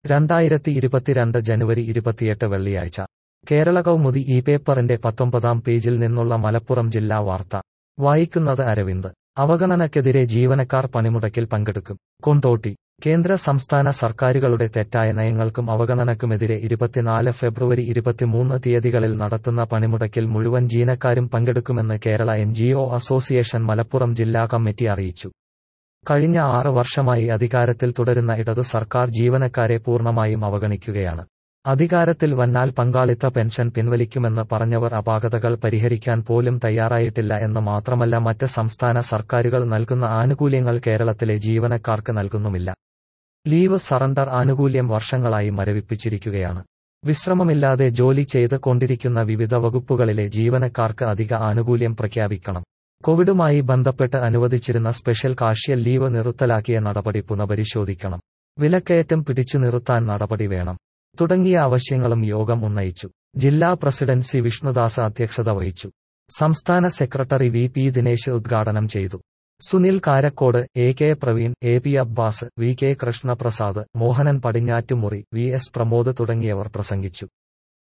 രണ്ടായിരത്തി ഇരുപത്തിരണ്ട് ജനുവരി ഇരുപത്തിയെട്ട് വെള്ളിയാഴ്ച കേരള കൗമുദി ഈ പേപ്പറിന്റെ പത്തൊമ്പതാം പേജിൽ നിന്നുള്ള മലപ്പുറം ജില്ലാ വാർത്ത വായിക്കുന്നത് അരവിന്ദ് അവഗണനയ്ക്കെതിരെ ജീവനക്കാർ പണിമുടക്കിൽ പങ്കെടുക്കും കൊണ്ടോട്ടി കേന്ദ്ര സംസ്ഥാന സർക്കാരുകളുടെ തെറ്റായ നയങ്ങൾക്കും അവഗണനക്കുമെതിരെ ഇരുപത്തിനാല് ഫെബ്രുവരി ഇരുപത്തിമൂന്ന് തീയതികളിൽ നടത്തുന്ന പണിമുടക്കിൽ മുഴുവൻ ജീവനക്കാരും പങ്കെടുക്കുമെന്ന് കേരള എൻ അസോസിയേഷൻ മലപ്പുറം ജില്ലാ കമ്മിറ്റി അറിയിച്ചു കഴിഞ്ഞ ആറ് വർഷമായി അധികാരത്തിൽ തുടരുന്ന ഇടതു സർക്കാർ ജീവനക്കാരെ പൂർണ്ണമായും അവഗണിക്കുകയാണ് അധികാരത്തിൽ വന്നാൽ പങ്കാളിത്ത പെൻഷൻ പിൻവലിക്കുമെന്ന് പറഞ്ഞവർ അപാകതകൾ പരിഹരിക്കാൻ പോലും തയ്യാറായിട്ടില്ല എന്ന് മാത്രമല്ല മറ്റ് സംസ്ഥാന സർക്കാരുകൾ നൽകുന്ന ആനുകൂല്യങ്ങൾ കേരളത്തിലെ ജീവനക്കാർക്ക് നൽകുന്നുമില്ല ലീവ് സറണ്ടർ ആനുകൂല്യം വർഷങ്ങളായി മരവിപ്പിച്ചിരിക്കുകയാണ് വിശ്രമമില്ലാതെ ജോലി ചെയ്ത് കൊണ്ടിരിക്കുന്ന വിവിധ വകുപ്പുകളിലെ ജീവനക്കാർക്ക് അധിക ആനുകൂല്യം പ്രഖ്യാപിക്കണം കോവിഡുമായി ബന്ധപ്പെട്ട് അനുവദിച്ചിരുന്ന സ്പെഷ്യൽ കാർഷ്യൽ ലീവ് നിർത്തലാക്കിയ നടപടി പുനഃപരിശോധിക്കണം വിലക്കയറ്റം പിടിച്ചു നിർത്താൻ നടപടി വേണം തുടങ്ങിയ ആവശ്യങ്ങളും യോഗം ഉന്നയിച്ചു ജില്ലാ പ്രസിഡന്റ് സി വിഷ്ണുദാസ് അധ്യക്ഷത വഹിച്ചു സംസ്ഥാന സെക്രട്ടറി വി പി ദിനേശ് ഉദ്ഘാടനം ചെയ്തു Sunil Karakode A K Praveen A P Abbas V K Krishnaprasad Mohanan Padinjattumuri V S Pramod തുടങ്ങിയവർ പ്രസംഗിച്ചു